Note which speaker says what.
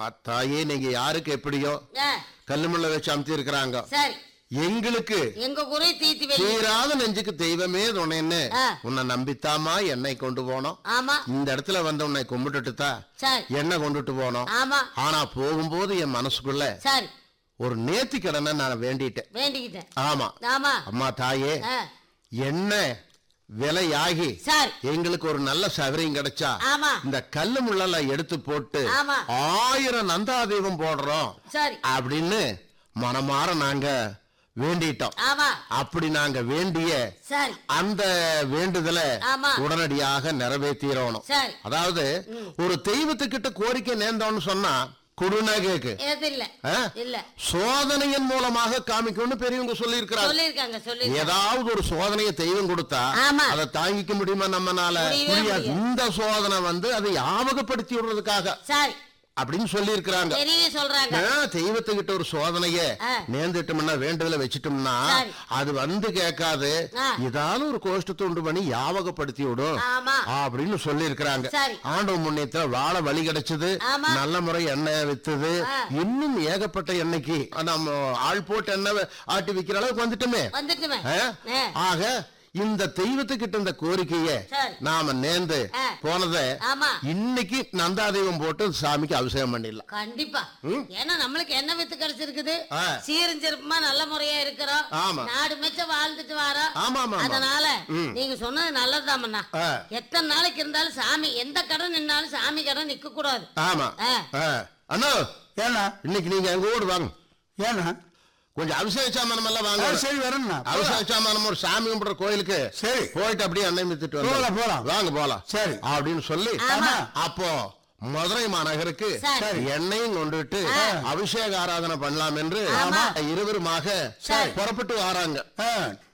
Speaker 1: தாயே நீங்க யாருக்கு எப்படியோ
Speaker 2: ஆ,
Speaker 1: கல்லுமுள்ள வச்சு அமுத்தி இருக்கிறாங்க
Speaker 2: சரி
Speaker 1: எங்களுக்கு
Speaker 2: எங்க குறை தீத்தி வெளி
Speaker 1: தீராத நெஞ்சுக்கு தெய்வமே துணைன்னு
Speaker 2: ஆ.
Speaker 1: உன்னை நம்பித்தாமா என்னை கொண்டு போனோம்
Speaker 2: ஆமா
Speaker 1: இந்த இடத்துல வந்து உன்னை கும்பிட்டுட்டு தான்
Speaker 2: சரி
Speaker 1: என்ன கொண்டுட்டு போனோம்
Speaker 2: ஆமா
Speaker 1: ஆனா போகும்போது என் மனசுக்குள்ள
Speaker 2: சரி
Speaker 1: ஒரு நேர்த்தி கடனை நான் வேண்டிட்டேன்
Speaker 2: வேண்டிக்கிட்டேன்
Speaker 1: ஆமா
Speaker 2: ஆமா
Speaker 1: அம்மா தாயே
Speaker 2: ஆ,
Speaker 1: என்ன விலையாகி
Speaker 2: சரி
Speaker 1: எங்களுக்கு ஒரு நல்ல சவரியம் கிடைச்சா
Speaker 2: ஆமா
Speaker 1: இந்த கல்லு முள்ளெல்லாம் எடுத்து போட்டு
Speaker 2: ஆமா.
Speaker 1: ஆயிரம் நந்தாதீபம் போடுறோம்
Speaker 2: சரி
Speaker 1: அப்படின்னு மனமாற நாங்க வேண்டிட்டோம்
Speaker 2: ஆமா
Speaker 1: அப்படி நாங்க வேண்டிய
Speaker 2: சரி
Speaker 1: அந்த வேண்டுதலை
Speaker 2: ஆமா.
Speaker 1: உடனடியாக நிறைவேற்றிடணும்
Speaker 2: சரி
Speaker 1: அதாவது ஒரு தெய்வத்துக்கிட்ட கோரிக்கை நேர்ந்தோம்னு சொன்னா கொடுனா கேக்கு
Speaker 2: எது இல்ல
Speaker 1: ஆ?
Speaker 2: இல்ல
Speaker 1: சோதனையின் மூலமாக காமிக்கும்னு பெரியவங்க சொல்லி இருக்கிறாங்க
Speaker 2: சொல்லிருக்காங்க சொல்லி
Speaker 1: ஏதாவது ஒரு சோதனையை தெய்வம் கொடுத்தா
Speaker 2: ஆமா.
Speaker 1: அதை தாங்கிக்க முடியுமா நம்மனால
Speaker 2: முடியவே
Speaker 1: முடியாது
Speaker 2: முடியாது.
Speaker 1: இந்த சோதனை வந்து அதை ஞாபகப்படுத்தி விடுறதுக்காக
Speaker 2: சரி
Speaker 1: அப்படின்னு சொல்லி இருக்கிறாங்க
Speaker 2: பெரிய சொல்றாங்க
Speaker 1: தெய்வத்துக்கிட்ட ஒரு சோதனைய
Speaker 2: ஆ.
Speaker 1: நேர்ந்துட்டோம்னா வேண்டுதல வச்சுட்டோம்னா
Speaker 2: சரி.
Speaker 1: அது வந்து கேட்காது
Speaker 2: ஆ.
Speaker 1: ஏதாவது ஒரு கோஷ்டத்தை உண்டு பண்ணி ஞாபகப்படுத்தி விடும்
Speaker 2: ஆமா
Speaker 1: அப்படின்னு சொல்லி இருக்கிறாங்க
Speaker 2: சரி.
Speaker 1: ஆண்டவ முன்னியத்துல வாழ வழி கிடைச்சது
Speaker 2: ஆமா.
Speaker 1: நல்ல முறை எண்ணெய் வித்துது
Speaker 2: ஆ.
Speaker 1: இன்னும் ஏகப்பட்ட எண்ணெய்க்கு நம்ம ஆள் போட்டு எண்ணெய் ஆட்டி விக்கிற அளவுக்கு வந்துட்டுமே
Speaker 2: வந்துட்டுமே
Speaker 1: ஆ?
Speaker 2: ஆ,
Speaker 1: ஆக இந்த தெய்வத்துக்கிட்ட இந்த கோரிக்கைய
Speaker 2: சரி.
Speaker 1: நாம நேர்ந்து
Speaker 2: ஆ.
Speaker 1: போனத
Speaker 2: ஆமா
Speaker 1: இன்னைக்கு நந்தாதெய்வம் போட்டு சாமிக்கு அபிஷேகம் பண்ணிடலாம்
Speaker 2: கண்டிப்பா ஏன்னா நம்மளுக்கு என்ன வித்து கிடைச்சிருக்குது
Speaker 1: ஆ.
Speaker 2: சீரும் சிறப்புமா நல்ல முறையா இருக்கிறோம்
Speaker 1: ஆமா.
Speaker 2: நாடு மெச்ச வாழ்ந்துட்டு வரோம்
Speaker 1: ஆமா ஆமா ஆமா.
Speaker 2: அதனால
Speaker 1: ம்.
Speaker 2: நீங்க சொன்னது நல்லதுதாமண்ணா
Speaker 1: ஆ.
Speaker 2: எத்தனை நாளைக்கு இருந்தாலும் சாமி எந்த கடன் நின்னாலும் சாமி கடன் நிக்க கூடாது
Speaker 1: ஆமா
Speaker 2: ஆ.
Speaker 1: ஆ. அண்ணா
Speaker 3: ஏண்ணா
Speaker 1: இன்னைக்கு நீங்க எங்க ஊர் வாங்க
Speaker 3: ஏண்ணா
Speaker 1: கொஞ்சம் அபிஷேக சாமானம் எல்லாம் வாங்க
Speaker 3: ஆ, சரி வரேண்ணா
Speaker 1: அபிஷேக சாமானம் ஒரு சாமி கும்பிடுற கோயிலுக்கு
Speaker 3: சரி
Speaker 1: போயிட்டு அப்படியே அன்னை மித்துட்டு
Speaker 3: போலாம், போலாம்.
Speaker 1: வாங்க போலாம்
Speaker 3: சரி.
Speaker 1: அப்படின்னு சொல்லி
Speaker 2: ஆமா.
Speaker 1: அப்போ மதுரை மாநகருக்கு
Speaker 2: சரி.
Speaker 1: எண்ணெயும் கொண்டுட்டு அபிஷேக ஆராதனை பண்ணலாம் என்று
Speaker 2: ஆமா.
Speaker 1: இருவருமாக
Speaker 2: சரி.
Speaker 1: புறப்பட்டு வராங்க
Speaker 3: ஆ